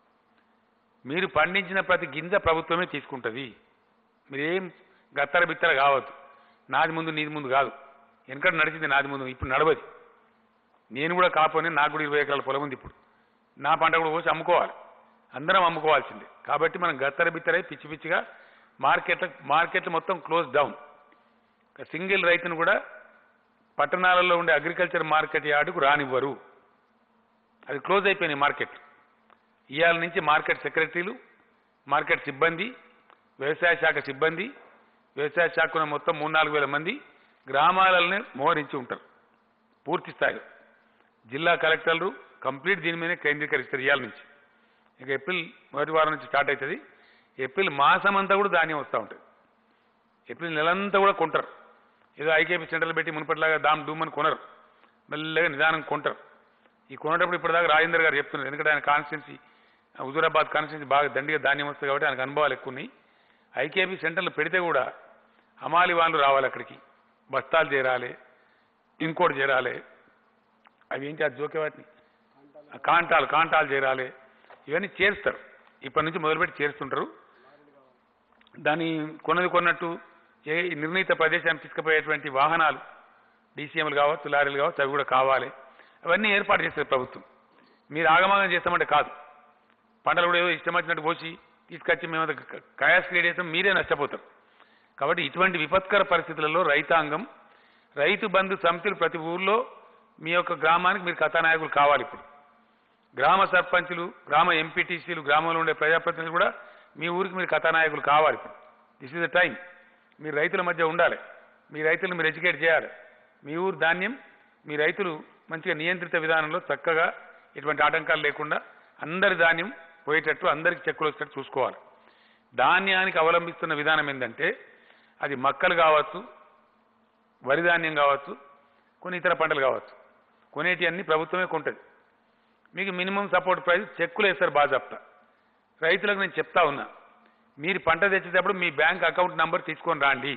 మీరు పండించిన ప్రతి గింజ ప్రభుత్వమే తీసుకుంటుంది మీరేం గత్తర బిత్తర కావద్దు నాది ముందు నీది ముందు కాదు వెనకట నడిచింది నాది ముందు ఇప్పుడు నడవది నేను కూడా కాపోని నాకు కూడా ఇరవై ఎకరాల పొలం ఉంది ఇప్పుడు నా పంట కూడా పోసి అమ్ముకోవాలి అందరం అమ్ముకోవాల్సిందే కాబట్టి మనం గత్తర బిత్తరై పిచ్చి పిచ్చిగా మార్కెట్ మార్కెట్ మొత్తం క్లోజ్ డౌన్ సింగిల్ రైతును కూడా పట్టణాలలో ఉండే అగ్రికల్చర్ మార్కెట్ యార్డుకు రానివ్వరు అది క్లోజ్ అయిపోయినాయి మార్కెట్ ఇవాళ నుంచి మార్కెట్ సెక్రటరీలు మార్కెట్ సిబ్బంది వ్యవసాయ శాఖ సిబ్బంది వ్యవసాయ శాఖ ఉన్న మొత్తం మూడు నాలుగు వేల మంది గ్రామాలనే మోహరించి ఉంటారు పూర్తి స్థాయిలో జిల్లా కలెక్టర్లు కంప్లీట్ దీని మీదనే కేంద్రీకరిస్తారు ఇవాళ నుంచి ఇక ఏప్రిల్ మొదటి వారం నుంచి స్టార్ట్ అవుతుంది ఏప్రిల్ మాసం అంతా కూడా ధాన్యం వస్తూ ఉంటుంది ఏప్రిల్ నెలంతా కూడా కొంటారు ఏదో ఐకేపీ సెంటర్లు పెట్టి మునుపటిలాగా దామ్ డూమ్ అని కొనరు మెల్లగా నిదానం కొంటారు ఈ కొనేటప్పుడు ఇప్పటిదాకా రాజేందర్ గారు చెప్తున్నారు ఎందుకంటే ఆయన కాన్స్టిట్యున్సీ హుజూరాబాద్ కాన్స్టిట్యున్సీ బాగా దండిగా ధాన్యం వస్తుంది కాబట్టి ఆయనకు అనుభవాలు ఎక్కువ ఉన్నాయి ఐకేపీ సెంటర్లు పెడితే కూడా హమాలి వాళ్ళు రావాలి అక్కడికి బస్తాలు చేరాలి ఇంకోటి చేరాలి అవి ఏంటి అది జోకే వాటిని ఆ కాంటాలు కాంటాలు చేరాలి ఇవన్నీ చేరుస్తారు ఇప్పటి నుంచి మొదలుపెట్టి చేరుస్తుంటారు దాన్ని కొన్నది కొన్నట్టు ఏ నిర్ణీత ప్రదేశానికి తీసుకుపోయేటువంటి వాహనాలు డీసీఎంలు కావచ్చు లారీలు కావచ్చు అవి కూడా కావాలి అవన్నీ ఏర్పాటు చేస్తారు ప్రభుత్వం మీరు ఆగమాగం చేస్తామంటే కాదు పంటలు కూడా ఏదో ఇష్టం వచ్చినట్టు పోసి తీసుకొచ్చి మేము కయాస్ క్రియేట్ చేస్తాం మీరే నష్టపోతారు కాబట్టి ఇటువంటి విపత్కర పరిస్థితులలో రైతాంగం రైతు బంధు సమితులు ప్రతి ఊర్లో మీ యొక్క గ్రామానికి మీరు కథానాయకులు కావాలి ఇప్పుడు గ్రామ సర్పంచులు గ్రామ ఎంపీటీసీలు గ్రామంలో ఉండే ప్రజాప్రతినిధులు కూడా మీ ఊరికి మీరు కథానాయకులు కావాలి ఇప్పుడు దిస్ ఇస్ ద టైం మీరు రైతుల మధ్య ఉండాలి మీ రైతులను మీరు ఎడ్యుకేట్ చేయాలి మీ ఊరు ధాన్యం మీ రైతులు మంచిగా నియంత్రిత విధానంలో చక్కగా ఎటువంటి ఆటంకాలు లేకుండా అందరి ధాన్యం పోయేటట్టు అందరికి చెక్కులు వచ్చేటట్టు చూసుకోవాలి ధాన్యానికి అవలంబిస్తున్న విధానం ఏంటంటే అది మక్కలు కావచ్చు వరి ధాన్యం కావచ్చు కొన్ని ఇతర పంటలు కావచ్చు కొనేటి అన్ని ప్రభుత్వమే కొంటది మీకు మినిమం సపోర్ట్ ప్రైస్ చెక్కులు వేస్తారు బాజాప్తా రైతులకు నేను చెప్తా ఉన్నా మీరు పంట తెచ్చేటప్పుడు మీ బ్యాంక్ అకౌంట్ నంబర్ తీసుకొని రాండి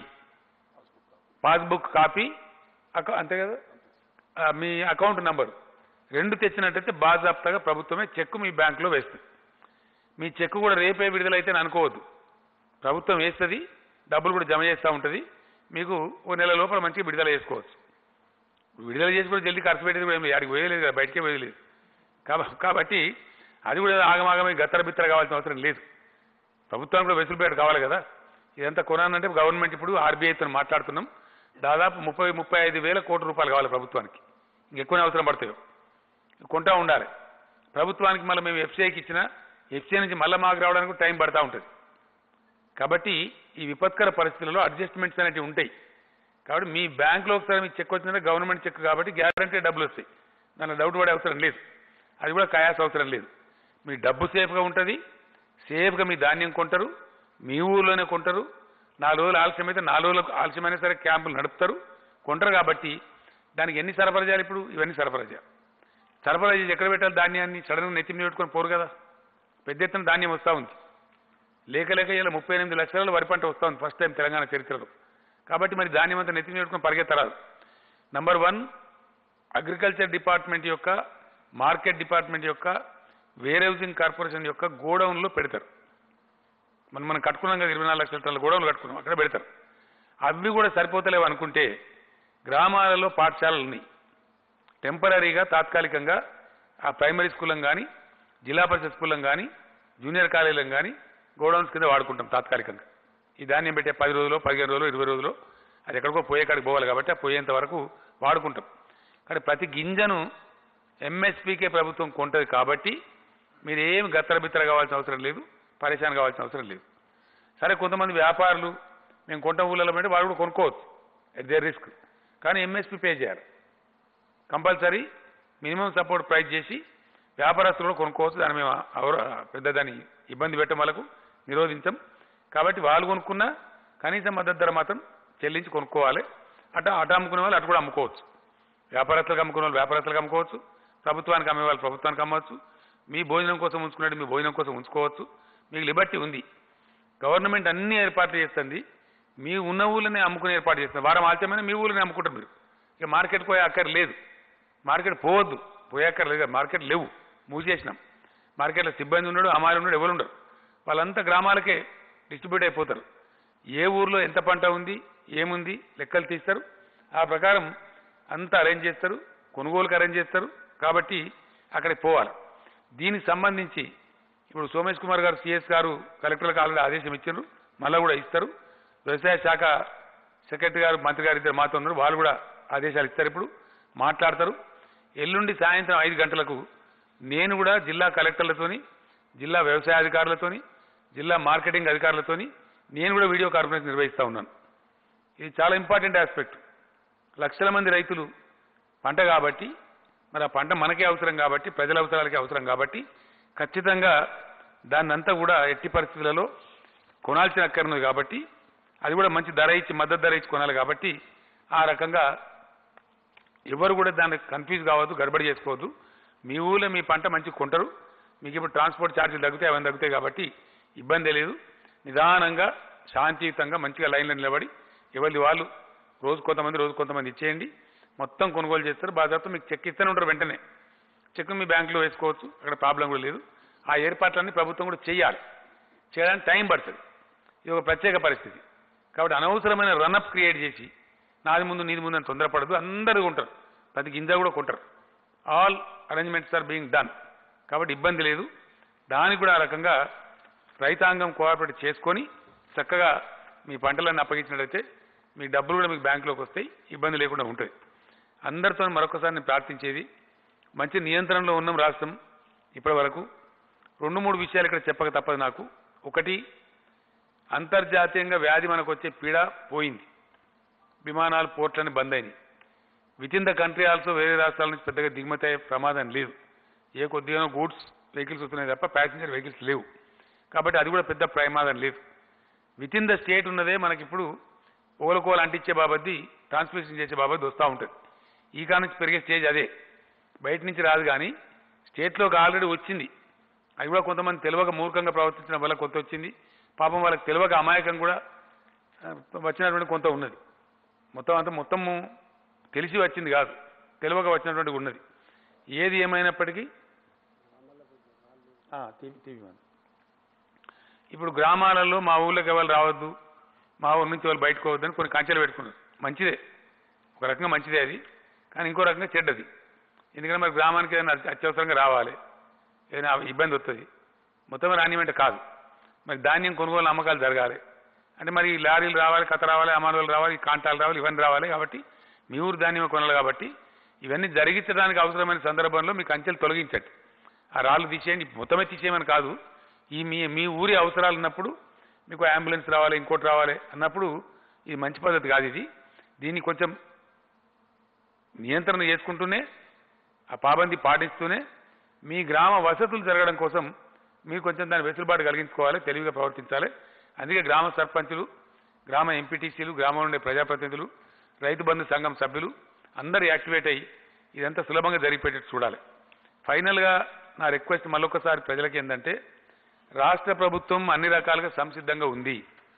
పాస్బుక్ కాపీ అకౌ అంతే కదా ఆ, మీ అకౌంట్ నంబర్ రెండు తెచ్చినట్టయితే బాజాప్తాగా ప్రభుత్వమే చెక్కు మీ బ్యాంకులో వేస్తుంది మీ చెక్కు కూడా రేపే విడుదలైతే అని అనుకోవద్దు ప్రభుత్వం వేస్తుంది డబ్బులు కూడా జమ చేస్తూ ఉంటుంది మీకు ఓ నెల లోపల మంచిగా విడుదల చేసుకోవచ్చు విడుదల చేసి కూడా జల్దీ ఖర్చు పెట్టేది కూడా ఏం లేదు ఆడికి వేయలేదు కదా బయటికే వేయలేదు కాబ- కాబట్టి అది కూడా ఆగమాగమై గత్తర బిత్తర కావాల్సిన అవసరం లేదు ప్రభుత్వానికి కూడా వెసులుబాటు కావాలి కదా ఇదంతా కొనాలంటే గవర్నమెంట్ ఇప్పుడు ఆర్బీఐతో మాట్లాడుతున్నాం దాదాపు ముప్పై ముప్పై ఐదు వేల కోట్ల రూపాయలు కావాలి ప్రభుత్వానికి ఇంకెక్కువనే అవసరం పడతాయో కొంటా ఉండాలి ప్రభుత్వానికి మళ్ళీ మేము ఎఫ్సీఐకి ఇచ్చిన ఎఫ్సీఐ నుంచి మళ్ళీ మాకు రావడానికి కూడా టైం పడతా ఉంటుంది కాబట్టి ఈ విపత్కర పరిస్థితులలో అడ్జస్ట్మెంట్స్ అనేవి ఉంటాయి కాబట్టి మీ బ్యాంకులో ఒకసారి మీకు చెక్ వచ్చిందంటే గవర్నమెంట్ చెక్ కాబట్టి గ్యారంటీ డబ్బులు వస్తాయి దానిలో డౌట్ పడే అవసరం లేదు అది కూడా కయాస అవసరం లేదు మీ డబ్బు సేఫ్గా ఉంటుంది సేఫ్గా మీ ధాన్యం కొంటారు మీ ఊర్లోనే కొంటారు నాలుగు రోజులు ఆలస్యం అయితే నాలుగు రోజులకు ఆలస్యమైనా సరే క్యాంపులు నడుపుతారు కొంటారు కాబట్టి దానికి ఎన్ని సరఫరా చేయాలి ఇప్పుడు ఇవన్నీ సరఫరా చేయాలి సరఫరా చేసి ఎక్కడ పెట్టాలి ధాన్యాన్ని సడన్గా నెత్తి మీద పెట్టుకొని పోరు కదా పెద్ద ఎత్తున ధాన్యం వస్తూ ఉంది లేక లేక ఇలా ముప్పై ఎనిమిది లక్షల వరి పంట వస్తూ ఉంది ఫస్ట్ టైం తెలంగాణ చరిత్రలో కాబట్టి మరి ధాన్యం అంతా నెత్తి మీద పెట్టుకొని పరిగెత్తరాదు నంబర్ వన్ అగ్రికల్చర్ డిపార్ట్మెంట్ యొక్క మార్కెట్ డిపార్ట్మెంట్ యొక్క వేరేహౌసింగ్ కార్పొరేషన్ యొక్క గోడౌన్లో పెడతారు మనం మనం కట్టుకున్నాం కదా ఇరవై నాలుగు లక్షల టన్నుల గోడౌన్లు కట్టుకున్నాం అక్కడ పెడతారు అవి కూడా సరిపోతలేవు అనుకుంటే గ్రామాలలో పాఠశాలలు ఉన్నాయి టెంపరీగా తాత్కాలికంగా ఆ ప్రైమరీ స్కూళ్ళం కానీ జిల్లా పరిషత్ స్కూళ్ళం కానీ జూనియర్ కాలేజీలం కానీ గోడౌన్స్ కింద వాడుకుంటాం తాత్కాలికంగా ఈ ధాన్యం పెట్టే పది రోజులు పదిహేను రోజులు ఇరవై రోజులు అది ఎక్కడికో పోయే కాడికి పోవాలి కాబట్టి ఆ పోయేంత వరకు వాడుకుంటాం కానీ ప్రతి గింజను ఎంఎస్పీకే ప్రభుత్వం కొంటది కాబట్టి మీరు ఏమి గత్తర బిత్తర కావాల్సిన అవసరం లేదు పరేషాన్ కావాల్సిన అవసరం లేదు సరే కొంతమంది వ్యాపారులు మేము కొంట ఊళ్ళలో పెట్టి వాళ్ళు కూడా కొనుక్కోవచ్చు ఎట్ దేర్ రిస్క్ కానీ ఎంఎస్పీ పే చేయాలి కంపల్సరీ మినిమం సపోర్ట్ ప్రైస్ చేసి వ్యాపారస్తులు కూడా కొనుక్కోవచ్చు దాన్ని మేము అవర- పెద్ద దాన్ని ఇబ్బంది పెట్టం వాళ్ళకు నిరోధించం కాబట్టి వాళ్ళు కొనుక్కున్నా కనీస మద్దతు ధర మాత్రం చెల్లించి కొనుక్కోవాలి అట అటు అమ్ముకునే వాళ్ళు అటు కూడా అమ్ముకోవచ్చు వ్యాపారస్తులకు అమ్ముకునే వాళ్ళు వ్యాపారస్తులకు అమ్ముకోవచ్చు ప్రభుత్వానికి అమ్మే వాళ్ళు ప్రభుత్వానికి అమ్మవచ్చు మీ భోజనం కోసం ఉంచుకున్నట్టు మీ భోజనం కోసం ఉంచుకోవచ్చు మీకు లిబర్టీ ఉంది గవర్నమెంట్ అన్ని ఏర్పాట్లు చేస్తుంది మీ ఉన్న ఊళ్ళనే అమ్ముకునే ఏర్పాటు చేస్తుంది వారం ఆలస్యమైన మీ ఊళ్ళనే అమ్ముకుంటారు మీరు ఇక మార్కెట్ పోయే అక్కర లేదు మార్కెట్ పోవద్దు పోయే అక్కర లేదు మార్కెట్ లేవు మూసేసినాం మార్కెట్లో సిబ్బంది ఉన్నాడు అమ్మాయిలు ఉన్నాడు ఎవరు ఉండరు వాళ్ళంతా గ్రామాలకే డిస్ట్రిబ్యూట్ అయిపోతారు ఏ ఊర్లో ఎంత పంట ఉంది ఏముంది లెక్కలు తీస్తారు ఆ ప్రకారం అంతా అరేంజ్ చేస్తారు కొనుగోలుకి అరేంజ్ చేస్తారు కాబట్టి అక్కడికి పోవాలి దీనికి సంబంధించి ఇప్పుడు సోమేష్ కుమార్ గారు సిఎస్ గారు కలెక్టర్లకు ఆల్రెడీ ఆదేశం ఇచ్చారు మళ్ళీ కూడా ఇస్తారు వ్యవసాయ శాఖ సెక్రటరీ గారు మంత్రి గారు ఇద్దరు మాతో ఉన్నారు వాళ్ళు కూడా ఆదేశాలు ఇస్తారు ఇప్పుడు మాట్లాడతారు ఎల్లుండి సాయంత్రం ఐదు గంటలకు నేను కూడా జిల్లా కలెక్టర్లతోని జిల్లా వ్యవసాయ అధికారులతోని జిల్లా మార్కెటింగ్ అధికారులతోని నేను కూడా వీడియో కాన్ఫరెన్స్ నిర్వహిస్తా ఉన్నాను ఇది చాలా ఇంపార్టెంట్ ఆస్పెక్ట్ లక్షల మంది రైతులు పంట కాబట్టి మరి ఆ పంట మనకే అవసరం కాబట్టి ప్రజల అవసరాలకే అవసరం కాబట్టి ఖచ్చితంగా దాన్నంతా కూడా ఎట్టి పరిస్థితులలో కొనాల్సిన అక్కర్నది కాబట్టి అది కూడా మంచి ధర ఇచ్చి మద్దతు ధర ఇచ్చి కొనాలి కాబట్టి ఆ రకంగా ఎవరు కూడా దాన్ని కన్ఫ్యూజ్ కావద్దు గడబడి చేసుకోవద్దు మీ ఊళ్ళో మీ పంట మంచి కొంటారు మీకు ఇప్పుడు ట్రాన్స్పోర్ట్ ఛార్జీలు తగ్గుతాయి అవన్నీ తగ్గుతాయి కాబట్టి ఇబ్బంది లేదు నిదానంగా శాంతియుతంగా మంచిగా లైన్లో నిలబడి ఎవరిది వాళ్ళు రోజు కొంతమంది రోజు కొంతమంది ఇచ్చేయండి మొత్తం కొనుగోలు చేస్తారు బాధ్యత మీకు చెక్ ఇస్తూనే ఉంటారు వెంటనే చెక్ మీ బ్యాంకులో వేసుకోవచ్చు అక్కడ ప్రాబ్లం కూడా లేదు ఆ ఏర్పాట్లన్నీ ప్రభుత్వం కూడా చేయాలి చేయడానికి టైం పడుతుంది ఇది ఒక ప్రత్యేక పరిస్థితి కాబట్టి అనవసరమైన రన్అప్ క్రియేట్ చేసి నాది ముందు నీది ముందు అని తొందరపడదు అందరూ ఉంటారు ప్రతి గింజ కూడా కొంటారు all arrangements are being done కాబట్టి ఇబ్బంది లేదు దానికి కూడా ఆ రకంగా రైతాంగం కోఆపరేట్ చేసుకొని చక్కగా మీ పంటలన్నీ అప్పగించినట్లయితే మీ డబ్బులు కూడా మీకు బ్యాంకులోకి వస్తాయి ఇబ్బంది లేకుండా ఉంటుంది అందరితో మరొకసారి నేను ప్రార్థించేది మంచి నియంత్రణలో ఉన్నాం రాష్ట్రం ఇప్పటి వరకు రెండు మూడు విషయాలు ఇక్కడ చెప్పక తప్పదు నాకు ఒకటి అంతర్జాతీయంగా వ్యాధి మనకు వచ్చే పీడ పోయింది విమానాలు పోర్ట్లని బంద్ అయినాయి within the country also వేరే రాష్ట్రాల నుంచి పెద్దగా దిగుమతి అయ్యే ప్రమాదం లేదు ఏ కొద్దిగా గూడ్స్ వెహికల్స్ వస్తున్నాయి తప్ప ప్యాసింజర్ వెహికల్స్ లేవు కాబట్టి అది కూడా పెద్ద ప్రమాదం లేదు విత్ ఇన్ ద స్టేట్ ఉన్నదే మనకి ఇప్పుడు ఓలకోలు అంటించే బాబద్ది ట్రాన్స్మిషన్ చేసే బాబద్ది వస్తూ ఉంటుంది ఈ కాడ నుంచి పెరిగే స్టేజ్ అదే బయట నుంచి రాదు కానీ స్టేట్లోకి ఆల్రెడీ వచ్చింది అది కూడా కొంతమంది తెలియక మూర్ఖంగా ప్రవర్తించడం వల్ల కొంత వచ్చింది పాపం వాళ్ళకి తెలియక అమాయకం కూడా ఆ, వచ్చినటువంటి కొంత ఉన్నది మొత్తం అంతా మొత్తము తెలిసి వచ్చింది కాదు తెలియక వచ్చినటువంటి ఉన్నది ఏది ఏమైనప్పటికీ ఆ, టీవీ టీవీ వన్. ఇప్పుడు గ్రామాలలో మా ఊళ్ళోకి ఎవరు రావద్దు మా ఊరి నుంచి వాళ్ళు బయటకు పోవద్దని కొన్ని కంచెలు పెట్టుకున్నారు మంచిదే ఒక రకంగా మంచిదే అది కానీ ఇంకో రకంగా చెడ్డది ఎందుకంటే మరి గ్రామానికి ఏదైనా అత్య- అత్యవసరంగా రావాలి ఏదైనా ఇబ్బంది వస్తుంది మొత్తం రానివ్వంటే కాదు మరి ధాన్యం కొనుగోలు అమ్మకాలు జరగాలి అంటే మరి ఈ లారీలు రావాలి కథ రావాలి అమానులు రావాలి ఈ కాంటాలు రావాలి ఇవన్నీ రావాలి కాబట్టి మీ ఊరు ధాన్యం కొనాలి కాబట్టి ఇవన్నీ జరిగించడానికి అవసరమైన సందర్భంలో మీకు అంచెలు తొలగించండి ఆ రాళ్ళు తీసేయండి మొత్తమే తీసేయమని కాదు ఈ మీ మీ ఊరి అవసరాలు ఉన్నప్పుడు మీకు అంబులెన్స్ రావాలి ఇంకోటి రావాలి అన్నప్పుడు ఇది మంచి పద్ధతి కాదు ఇది దీన్ని కొంచెం నియంత్రణ చేసుకుంటూనే ఆ పాబంది పాటిస్తూనే మీ గ్రామ వసతులు జరగడం కోసం మీరు కొంచెం దాని వెసులుబాటు కలిగించుకోవాలి తెలివిగా ప్రవర్తించాలి అందుకే గ్రామ సర్పంచులు గ్రామ ఎంపీటీసీలు గ్రామంలో ఉండే ప్రజాప్రతినిధులు రైతు బంధు సంఘం సభ్యులు అందరూ యాక్టివేట్ అయ్యి ఇదంతా సులభంగా జరిగిపోయేటట్టు చూడాలి ఫైనల్గా నా రిక్వెస్ట్ మళ్ళొకసారి ప్రజలకి ఏంటంటే రాష్ట్ర ప్రభుత్వం అన్ని రకాలుగా సంసిద్ధంగా ఉంది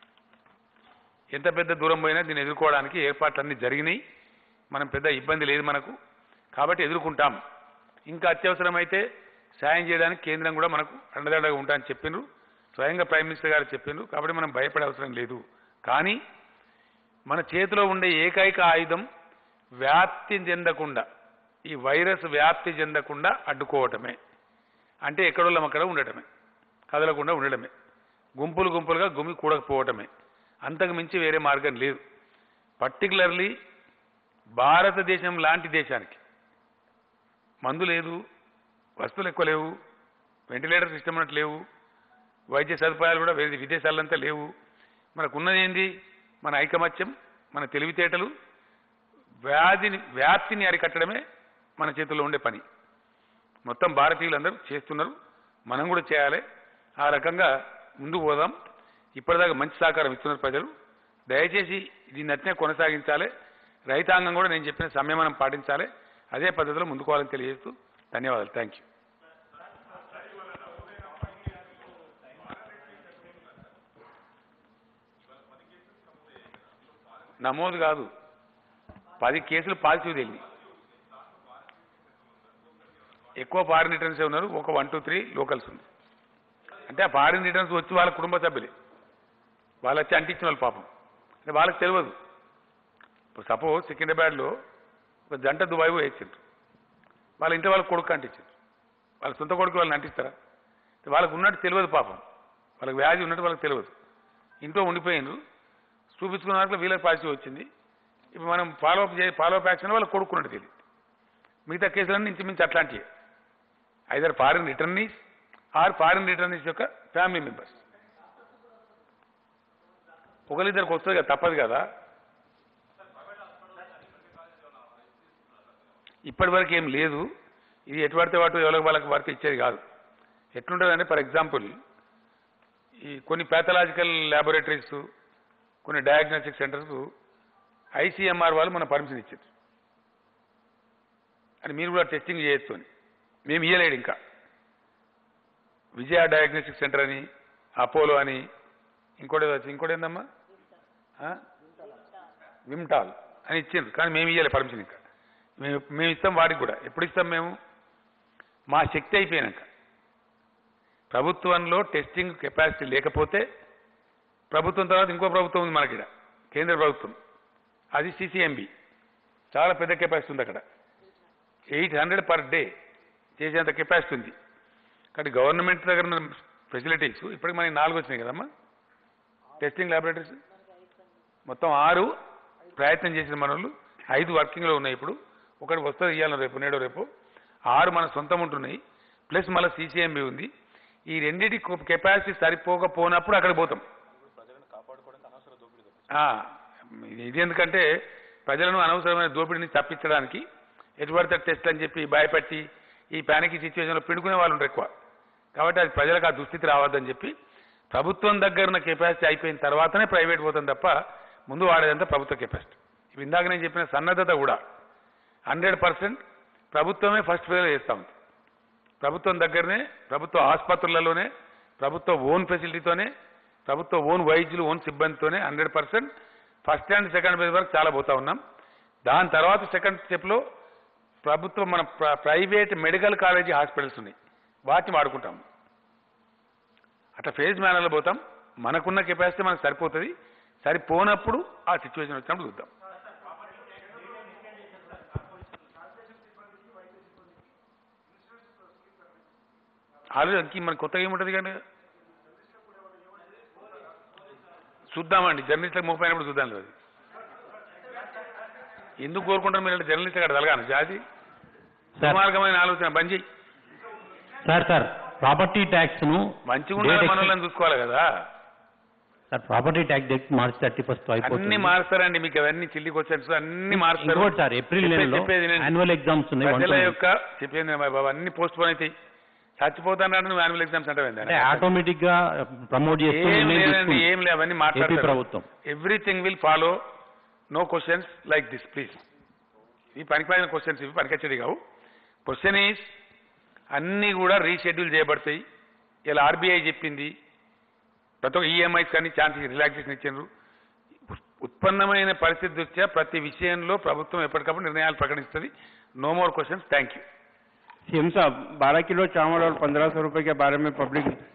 ఎంత పెద్ద దూరం పోయినా దీన్ని ఎదుర్కోవడానికి ఏర్పాట్లన్నీ జరిగినాయి మనం పెద్ద ఇబ్బంది లేదు మనకు కాబట్టి ఎదుర్కొంటాం ఇంకా అత్యవసరమైతే సాయం చేయడానికి కేంద్రం కూడా మనకు అండదండగా ఉంటా అని చెప్పిండ్రు స్వయంగా ప్రైమ్ మినిస్టర్ గారు చెప్పిండ్రు కాబట్టి మనం భయపడే అవసరం లేదు కానీ మన చేతిలో ఉండే ఏకైక ఆయుధం వ్యాప్తి చెందకుండా ఈ వైరస్ వ్యాప్తి చెందకుండా అడ్డుకోవటమే అంటే ఎక్కడోళ్ళం అక్కడ ఉండటమే కదలకుండా ఉండడమే గుంపులు గుంపులుగా గుమి కూడకపోవటమే అంతకు మించి వేరే మార్గం లేదు పర్టికులర్లీ భారతదేశం లాంటి దేశానికి మందు లేదు వస్తువులు ఎక్కువ లేవు వెంటిలేటర్ సిస్టమ్ అన్నట్టు లేవు వైద్య సదుపాయాలు కూడా వేరే విదేశాలంతా లేవు మనకు ఉన్నది ఏంది మన ఐకమత్యం మన తెలివితేటలు వ్యాధిని వ్యాప్తిని అరికట్టడమే మన చేతుల్లో ఉండే పని మొత్తం భారతీయులందరూ చేస్తున్నారు మనం కూడా చేయాలి ఆ రకంగా ముందుకు పోదాం ఇప్పటిదాకా మంచి సహకారం ఇస్తున్నారు ప్రజలు దయచేసి దీన్ని అట్నే కొనసాగించాలి రైతాంగం కూడా నేను చెప్పిన సంయమనం పాటించాలి అదే పద్ధతిలో ముందుకోవాలని తెలియజేస్తూ ధన్యవాదాలు థ్యాంక్ యూ నమోదు కాదు పది కేసులు పాజిటివ్ తేలి ఎక్కువ ఫారిన్ రిటర్న్స్ ఉన్నారు ఒక వన్ టూ త్రీ లోకల్స్ ఉంది అంటే ఆ ఫారిన్ రిటర్న్స్ వచ్చి వాళ్ళ కుటుంబ సభ్యులే వాళ్ళు వచ్చి అంటించిన వాళ్ళు పాపం అంటే వాళ్ళకి తెలియదు ఇప్పుడు సపోజ్ సికింద్రాబాద్లో ఒక జంట దుబాయ్ పోయి ఇచ్చిండ్రు వాళ్ళ ఇంట్లో వాళ్ళకి కొడుకు అంటించారు వాళ్ళ సొంత కొడుకు వాళ్ళని అంటిస్తారా వాళ్ళకు ఉన్నట్టు తెలియదు పాపం వాళ్ళకి వ్యాధి ఉన్నట్టు వాళ్ళకి తెలియదు ఇంట్లో ఉండిపోయిండ్రు చూపించుకున్న దాంట్లో వీళ్ళకి పాజిటివ్ వచ్చింది ఇప్పుడు మనం ఫాలోఅప్ చే ఫాలోఅప్ యాక్షన్ వాళ్ళకి కొడుకున్నట్టు తెలియదు మిగతా కేసులన్నీ ఇంచుమించు అట్లాంటివి either foreign returnees or foreign returnees యొక్క ఫ్యామిలీ మెంబర్స్ ఒకరిద్దరికి వస్తుంది కదా తప్పదు కదా ఇప్పటి వరకు ఏం లేదు ఇది ఎటు పడితే వాటి ఎవరికి వాళ్ళకి వరకు ఇచ్చేది కాదు ఎట్లుంటుందంటే ఫర్ ఎగ్జాంపుల్ ఈ కొన్ని ప్యాథలాజికల్ ల్యాబొరేటరీస్ కొన్ని డయాగ్నోస్టిక్ సెంటర్స్ ఐసీఎంఆర్ వాళ్ళు మన పర్మిషన్ ఇచ్చారు అని మీరు కూడా టెస్టింగ్ చేయొచ్చు అని మేము ఇయ్యలేడు ఇంకా విజయ డయాగ్నోస్టిక్ సెంటర్ అని అపోలో అని ఇంకోటి ఏదో వచ్చింది. ఇంకోటి ఏందమ్మా ఆ? విమ్టాల్ అని ఇచ్చిండ్రు కానీ మేము ఇయ్యలే పర్మిషన్ ఇంకా మేము మేము ఇస్తాం వాడికి కూడా ఎప్పుడు ఇస్తాం మేము మా శక్తి అయిపోయినాక ప్రభుత్వంలో టెస్టింగ్ కెపాసిటీ లేకపోతే ప్రభుత్వం తర్వాత ఇంకో ప్రభుత్వం ఉంది మనకి ఈడ, కేంద్ర ప్రభుత్వం అది సిసిఎంబి చాలా పెద్ద కెపాసిటీ ఉంది అక్కడ ఎయిట్ హండ్రెడ్ పర్ డే చేసేంత కెపాసిటీ ఉంది కానీ గవర్నమెంట్ దగ్గర ఉన్న ఫెసిలిటీస్ ఇప్పటికి మనకి నాలుగు వచ్చినాయి కదమ్మా టెస్టింగ్ ల్యాబొరేటరీస్ మొత్తం ఆరు ప్రయత్నం చేసిన మనోళ్ళు ఐదు వర్కింగ్లో ఉన్నాయి ఇప్పుడు ఒకటి వస్తుంది ఇవ్వాలి రేపు నేడో రేపు ఆరు మన సొంతం ఉంటున్నాయి ప్లస్ మళ్ళీ సీసీఎంబీ ఉంది ఈ రెండింటి కెపాసిటీ సరిపోకపోనప్పుడు అక్కడికి పోతాం ఆ, ఇది- ఇది ఎందుకంటే ప్రజలను అనవసరమైన దోపిడీని తప్పించడానికి ఎటువంటి టెస్ట్ అని చెప్పి భయపెట్టి ఈ ప్యానిక్ సిచ్యువేషన్లో పిండుకునే వాళ్ళు ఉంటారు ఎక్కువ కాబట్టి అది ప్రజలకు ఆ దుస్థితి రావద్దని చెప్పి ప్రభుత్వం దగ్గర ఉన్న కెపాసిటీ అయిపోయిన తర్వాతనే ప్రైవేట్ పోతాం తప్ప ముందు వాడేదంతా ప్రభుత్వ కెపాసిటీ ఇప్పుడు ఇందాక నేను చెప్పిన సన్నద్ధత కూడా హండ్రెడ్ పర్సెంట్ ప్రభుత్వమే ఫస్ట్ ఫేజ్ చేస్తా ఉంది ప్రభుత్వం దగ్గరనే ప్రభుత్వ ఆసుపత్రులలోనే ప్రభుత్వ ఓన్ ఫెసిలిటీతోనే ప్రభుత్వ ఓన్ వైద్యులు ఓన్ సిబ్బందితోనే hundred percent first and second phase వరకు చాలా పోతా ఉన్నాం దాని తర్వాత సెకండ్ స్టెప్లో ప్రభుత్వం మన ప్ర- ప్రైవేట్ మెడికల్ కాలేజీ హాస్పిటల్స్ ఉన్నాయి వాటిని వాడుకుంటాం అట్లా ఫేజ్ మేనర్లో పోతాం మనకున్న కెపాసిటీ మనకు సరిపోతుంది సరిపోనప్పుడు ఆ సిచ్యువేషన్ వచ్చినప్పుడు చూద్దాం ఆల్రెడీ అందుకే మన కొత్తగా ఏముంటుంది కానీ చూద్దామండి జర్నలిస్టులకు ముప్పై అయినప్పుడు చూద్దాం లేదు అది ఎందుకు కోరుకుంటారు మీరు జర్నలిస్ట్ అక్కడ తలగాను జాతి సార్ దుర్మార్గమైన ఆలోచన బంద్ చేయి సార్ సార్ ప్రాపర్టీ ట్యాక్స్ ను మంచిగా ఉండాలి Date మనల్ని చూసుకోవాలి కదా sir property tax date March thirty first అన్ని అయిపోతుంది మారుస్తారండి మీకు అవన్నీ చిల్లి క్వశ్చన్స్ అన్ని మారుస్తారు ఇంకోటి సార్ ఏప్రిల్ చెప్పేది- నెలలో చెప్పేది వినండి. యాన్యువల్ ఎగ్జామ్స్ ఉన్నాయి ప్రజల one to one. యొక్క చెప్పేది బాబా అన్ని పోస్ట్ పోన్ అవుతాయి చచ్చిపోతాను నువ్వు యాన్యువల్ ఎగ్జామ్స్ అంటే అంటే ఆటోమేటిక్ గా ప్రమోట్ చేస్తూ ఏం నిర్ణయం లేదండి తీసుకుంది ఏం లేదు అవన్నీ ఏపీ మాట్లాడతారు ప్రభుత్వం everything will follow no questions like this please ఈ పనికిపోయిన క్వశ్చన్స్ ఇవి పనికొచ్చేది కావు క్వశ్చన్ ఈజ్ అన్నీ కూడా రీషెడ్యూల్ చేయబడతాయి ఇలా ఆర్బీఐ చెప్పింది ప్రతి ఒక్క ఈఎంఐస్ కానీ ఛాన్స్ రిలాక్సేషన్ ఇచ్చిండ్రు ఉత్పన్నమైన పరిస్థితి దృష్ట్యా ప్రతి విషయంలో ప్రభుత్వం ఎప్పటికప్పుడు నిర్ణయాలు ప్రకటిస్తుంది no more questions thank you CM साहब बारह किलो चावल और पंद्रह सौ रुपए के बारे में पब्लिक